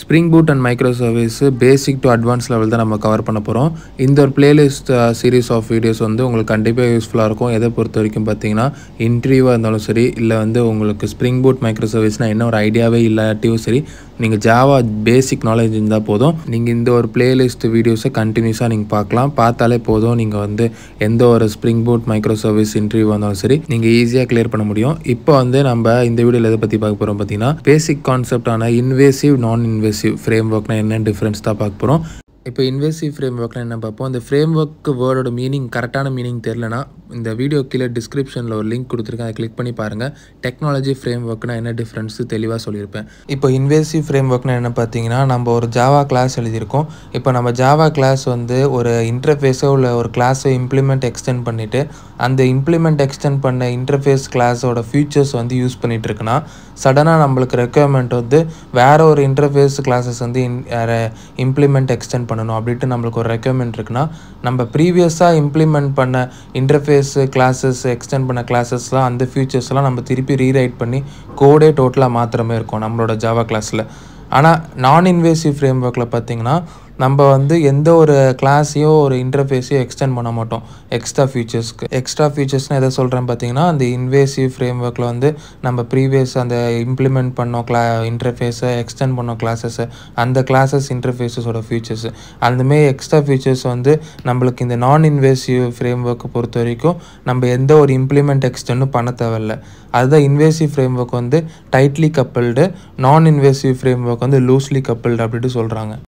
spring boot and micro service basic to advance level தான் நம்ம cover பண்ண போகிறோம் இந்த ஒரு பிளேலிஸ்ட் சீரிஸ் ஆஃப் வீடியோஸ் வந்து உங்களுக்கு கண்டிப்பாக யூஸ்ஃபுல்லாக இருக்கும் எதை பொறுத்த வரைக்கும் பார்த்தீங்கன்னா இன்டர்வியூவாக இருந்தாலும் சரி இல்லை வந்து உங்களுக்கு ஸ்ப்ரிங் பூட் மைக்ரோ சர்வீஸ்னால் என்ன ஒரு ஐடியாவே இல்லாட்டியும் சரி நீங்கள் ஜாவா பேசிக் நாலேஜ் இருந்தால் போதும் நீங்கள் இந்த ஒரு பிளேலிஸ்ட் வீடியோஸை கண்டினியூஸாக நீங்கள் பார்க்கலாம் பார்த்தாலே போதும் நீங்கள் வந்து எந்த ஒரு spring boot micro service interview வந்தாலும் சரி நீங்கள் ஈஸியாக கிளியர் பண்ண முடியும் இப்போ வந்து நம்ம இந்த வீடியோவில் எதை பற்றி பார்க்க போகிறோம் பார்த்தீங்கன்னா பேசிக் கான்செப்டான இன்வேசிவ் நான் இன்வேசிவ் ஃப்ரேம் ஒர்க்னா என்ன டிஃப்ரென்ஸ் தான் பார்க்க போகிறோம் இப்போ இன்வேசிவ் ஃப்ரேம் ஒர்க்னா என்ன பார்ப்போம் அந்த ஃப்ரேம் ஒர்க்கு வேர்டோட மீனிங் கரெக்டான மீனிங் தெரிலனா இந்த வீடியோ கீழே டிஸ்கிரிப்ஷனில் ஒரு லிங்க் கொடுத்துருக்கேன் அதை கிளிக் பண்ணி பாருங்கள் டெக்னாலஜி ஃப்ரேம் ஒர்க்னா என்ன டிஃப்ரென்ஸ் தெளிவாக சொல்லியிருப்பேன் இப்போ இன்வேசிவ் ஃப்ரேம் ஒர்க்னா என்ன பார்த்தீங்கன்னா நம்ம ஒரு ஜாவா கிளாஸ் எழுதியிருக்கோம் இப்போ நம்ம ஜாவா கிளாஸ் வந்து ஒரு இன்டர்ஃபேஸோ இல்லை ஒரு கிளாஸை இம்ப்ளிமெண்ட் எக்ஸ்டெண்ட் பண்ணிவிட்டு அந்த இம்ப்ளிமெண்ட் எக்ஸ்டெண்ட் பண்ண இன்டர்ஃபேஸ் கிளாஸோட ஃபியூச்சர்ஸ் வந்து யூஸ் பண்ணிட்டு இருக்குன்னா சடனாக நம்மளுக்கு ரெக்குயர்மெண்ட் வந்து வேற ஒரு இன்டர்ஃபேஸ் கிளாஸஸ் வந்து இம்ப்ளிமெண்ட் எக்ஸ்டெண்ட் பண்ணணும் அப்படின்ட்டு நம்மளுக்கு ஒரு ரெக்குயர்மெண்ட் இருக்குன்னா நம்ம ப்ரீவியஸாக இம்ப்ளிமெண்ட் பண்ண இன்டர்ஃபேஸ் கிளாஸஸ் எக்ஸ்டெண்ட் பண்ண கிளாஸஸ்லாம் அந்த ஃபியூச்சர்ஸ்லாம் நம்ம திருப்பி ரீரைட் பண்ணி கோடே டோட்டலாக மாத்திர மாதிரி இருக்கும் நம்மளோட ஜாவா கிளாஸில் ஆனால் நான் இன்வேசிவ் ஃப்ரேம் ஒர்க்கில் பார்த்தீங்கன்னா நம்ம வந்து எந்த ஒரு கிளாஸையோ ஒரு இன்டர்ஃபேஸையோ எக்ஸ்டெண்ட் பண்ண மாட்டோம் எக்ஸ்ட்ரா ஃபீச்சர்ஸ்க்கு எக்ஸ்ட்ரா ஃபீச்சர்ஸ்னால் எதை சொல்கிறேன் பார்த்தீங்கன்னா அந்த இன்வேசிவ் ஃப்ரேம் ஒர்க்கில் வந்து நம்ம ப்ரீவியஸ் அந்த இம்ப்ளிமெண்ட் பண்ணோம் கிளா இன்டர்ஃபேஸை எக்ஸ்டெண்ட் பண்ணோம் கிளாஸஸை அந்த கிளாஸஸ் இன்டர்ஃபேஸஸோட ஃபீச்சர்ஸ் அந்தமாரி எக்ஸ்ட்ரா ஃபீச்சர்ஸ் வந்து நம்மளுக்கு இந்த நான் இன்வேசிவ் ஃப்ரேம் ஒர்க்கை பொறுத்த வரைக்கும் நம்ம எந்த ஒரு இம்ப்ளிமெண்ட் எக்ஸ்டெண்டும் பண்ண தேவையில்ல அதுதான் இன்வேசிவ் ஃப்ரேம் ஒர்க் வந்து tightly coupled non invasive frame work வந்து லூஸ்லி கப்பிள்டு அப்படின்ட்டு சொல்கிறாங்க